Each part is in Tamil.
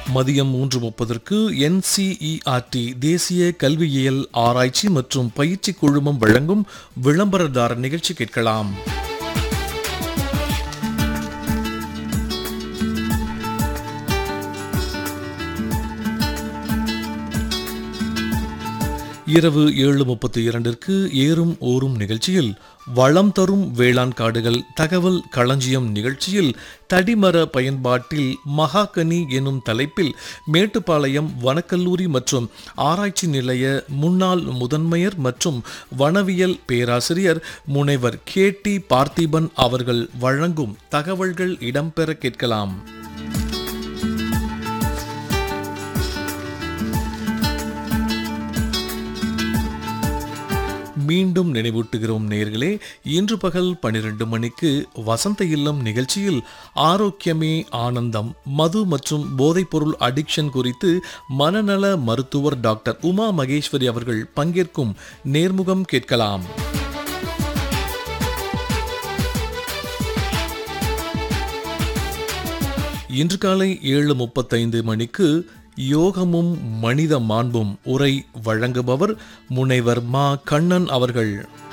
மதியம் மூன்று முப்பதற்கு என்சிஇஆர்டி தேசிய கல்வியியல் ஆராய்ச்சி மற்றும் பயிற்சி குழுமம் வழங்கும் விளம்பரதார நிகழ்ச்சி கேட்கலாம் இரவு ஏழு முப்பத்தி இரண்டிற்கு ஏறும் ஓரும் நிகழ்ச்சியில் வளம் தரும் வேளாண் காடுகள் தகவல் களஞ்சியம் நிகழ்ச்சியில் தடிமர பயன்பாட்டில் மகாகனி எனும் தலைப்பில் மேட்டுப்பாளையம் வனக்கல்லூரி மற்றும் ஆராய்ச்சி நிலைய முன்னாள் முதன்மையர் மற்றும் வனவியல் பேராசிரியர் முனைவர் கே டி பார்த்திபன் அவர்கள் வழங்கும் தகவல்கள் இடம்பெற கேட்கலாம் மீண்டும் நினைவூட்டுகிறோம் நேர்களே இன்று பகல் பனிரெண்டு மணிக்கு வசந்த இல்லம் நிகழ்ச்சியில் ஆரோக்கியமே ஆனந்தம் மது மற்றும் போதைப்பொருள் அடிக்ஷன் குறித்து மனநல மருத்துவர் டாக்டர் உமா மகேஸ்வரி அவர்கள் பங்கேற்கும் நேர்முகம் கேட்கலாம் இன்று காலை ஏழு முப்பத்தைந்து மணிக்கு யோகமும் மனித மாண்பும் உரை வழங்குபவர் முனைவர் மா கண்ணன் அவர்கள்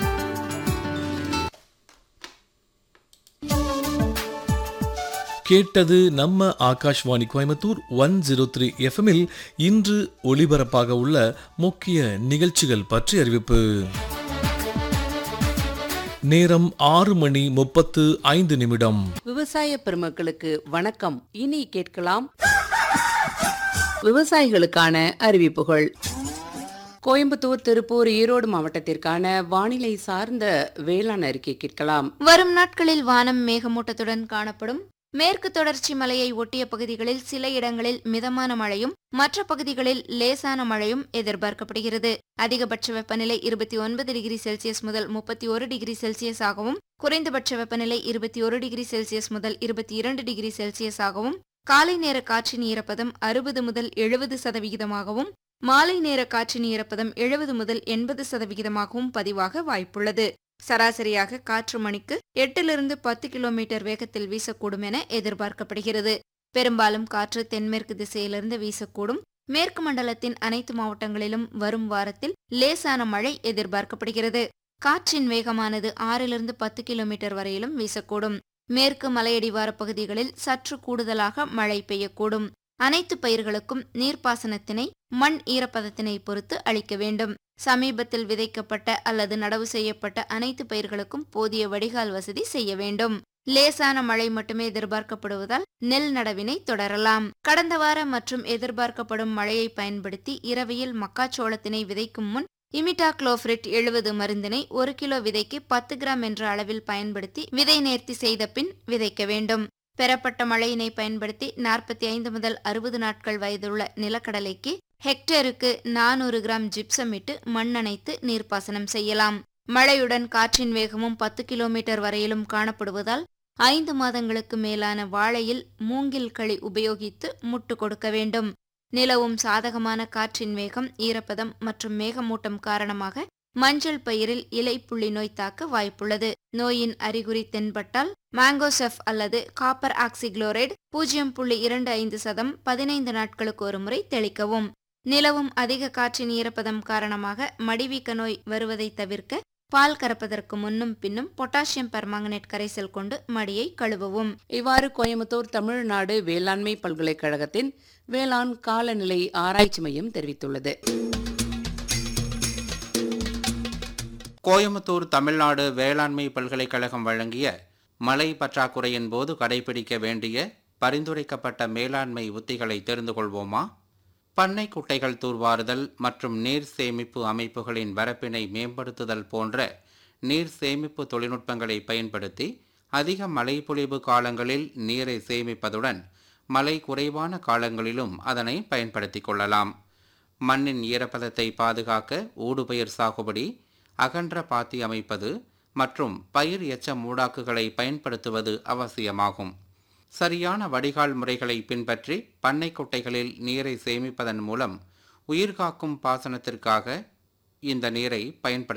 கேட்டது நம்ம Akashvani Coimbatore one zero three எஃப்எம்மில் இன்று ஒளிபரப்பாக உள்ள முக்கிய நிகழ்ச்சிகள் பற்றி அறிவிப்பு நேரம் ஆறு மணி முப்பத்து ஐந்து நிமிடம் விவசாய பெருமக்களுக்கு வணக்கம் இனி கேட்கலாம் விவசாயிகளுக்கான அறிவிப்புகள் கோயம்புத்தூர் திருப்பூர் ஈரோடு மாவட்டத்திற்கான வானிலை சார்ந்த வேளாண் அறிக்கை கேட்கலாம் வரும் நாட்களில் வானம் மேகமூட்டத்துடன் காணப்படும் மேற்கு தொடர்ச்சி மலையை ஒட்டிய பகுதிகளில் சில இடங்களில் மிதமான மழையும் மற்ற பகுதிகளில் லேசான மழையும் எதிர்பார்க்கப்படுகிறது அதிகபட்ச வெப்பநிலை இருபத்தி ஒன்பது டிகிரி செல்சியஸ் முதல் முப்பத்தி ஒரு டிகிரி செல்சியஸ் ஆகவும் குறைந்தபட்ச வெப்பநிலை இருபத்தி ஒரு டிகிரி செல்சியஸ் முதல் இருபத்தி இரண்டு டிகிரி செல்சியஸ் ஆகவும் காலை நேர காற்றின் ஈரப்பதம் அறுபது முதல் எழுபது சதவிகிதமாகவும் மாலை நேர காற்றின் ஈரப்பதம் எழுபது முதல் எண்பது சதவிகிதமாகவும் பதிவாக வாய்ப்புள்ளது சராசரியாக காற்று மணிக்கு எட்டிலிருந்து பத்து கிலோமீட்டர் வேகத்தில் வீசக்கூடும் என எதிர்பார்க்கப்படுகிறது பெரும்பாலும் காற்று தென்மேற்கு திசையிலிருந்து வீசக்கூடும் மேற்கு மண்டலத்தின் அனைத்து மாவட்டங்களிலும் வரும் வாரத்தில் லேசான மழை எதிர்பார்க்கப்படுகிறது காற்றின் வேகமானது ஆறிலிருந்து பத்து கிலோமீட்டர் வரையிலும் வீசக்கூடும் மேற்கு மலையடிவார பகுதிகளில் சற்று கூடுதலாக மழை பெய்யக்கூடும் அனைத்து பயிர்களுக்கும் நீர்ப்பாசனத்தினை மண் ஈரப்பதத்தினை பொறுத்து அளிக்க வேண்டும் சமீபத்தில் விதைக்கப்பட்ட அல்லது நடவு செய்யப்பட்ட அனைத்து பயிர்களுக்கும் போதிய வடிகால் வசதி செய்ய வேண்டும் லேசான மழை மட்டுமே எதிர்பார்க்கப்படுவதால் நெல் நடவினை தொடரலாம் கடந்த வார மற்றும் எதிர்பார்க்கப்படும் மழையை பயன்படுத்தி இரவையில் மக்காச்சோளத்தினை விதைக்கும் முன் இமிடாக்ளோஃபிரிட் எழுபது மருந்தினை ஒரு கிலோ விதைக்கு பத்து கிராம் என்ற அளவில் பயன்படுத்தி விதை நேர்த்தி செய்த பின் விதைக்க வேண்டும் பெறப்பட்ட மழையினை பயன்படுத்தி நாற்பத்தி ஐந்து முதல் அறுபது நாட்கள் வயதுள்ள நிலக்கடலைக்கு ஹெக்டேருக்கு நானூறு கிராம் ஜிப்சம் இட்டு மண்ணணைத்து நீர்ப்பாசனம் செய்யலாம் மழையுடன் காற்றின் வேகமும் பத்து கிலோமீட்டர் வரையிலும் காணப்படுவதால் ஐந்து மாதங்களுக்கு மேலான வாழையில் மூங்கில் களி உபயோகித்து முட்டு கொடுக்க வேண்டும் நிலவும் சாதகமான காற்றின் வேகம் ஈரப்பதம் மற்றும் மேகமூட்டம் காரணமாக மஞ்சள் பயிரில் இலை புள்ளி நோய் தாக்க வாய்ப்புள்ளது நோயின் அறிகுறி தென்பட்டால் மேங்கோசெஃப் அல்லது காப்பர் ஆக்சிக்ளோரைடு பூஜ்ஜியம் புள்ளி இரண்டு ஐந்து சதம் பதினைந்து நாட்களுக்கு ஒரு முறை தெளிக்கவும் நிலவும் அதிக காற்றின் ஈரப்பதம் காரணமாக மடிவீக்க நோய் வருவதை தவிர்க்க பால் கறப்பதற்கு முன்னும் பின்னும் பொட்டாசியம் பெர்மாங்கனேட் கரைசல் கொண்டு மடியை கழுவவும் இவ்வாறு கோயம்புத்தூர் தமிழ்நாடு வேளாண்மை பல்கலைக்கழகத்தின் வேளாண் காலநிலை ஆராய்ச்சி மையம் தெரிவித்துள்ளது கோயம்புத்தூர் தமிழ்நாடு வேளாண்மை பல்கலைக்கழகம் வழங்கிய மழை பற்றாக்குறையின் போது கடைபிடிக்க வேண்டிய பரிந்துரைக்கப்பட்ட மேலாண்மை உத்திகளை தெரிந்து கொள்வோமா பண்ணை குட்டைகள் தூர்வாறுதல் மற்றும் நீர் சேமிப்பு அமைப்புகளின் வரப்பினை மேம்படுத்துதல் போன்ற நீர் சேமிப்பு தொழில்நுட்பங்களை பயன்படுத்தி அதிக மழைப்பொழிவு காலங்களில் நீரை சேமிப்பதுடன் மழை குறைவான காலங்களிலும் அதனை பயன்படுத்திக் கொள்ளலாம் மண்ணின் ஈரப்பதத்தை பாதுகாக்க ஊடுபயிர் சாகுபடி அகன்ற பாத்தி அமைப்பது மற்றும் பயிர் எச்ச மூடாக்குகளை பயன்படுத்துவது அவசியமாகும் சரியான வடிகால் முறைகளை பின்பற்றி பண்ணை குட்டைகளில் நீரை சேமிப்பதன் மூலம் உயிர்காக்கும் பாசனத்திற்காக இந்த நீரை பயன்படுத்த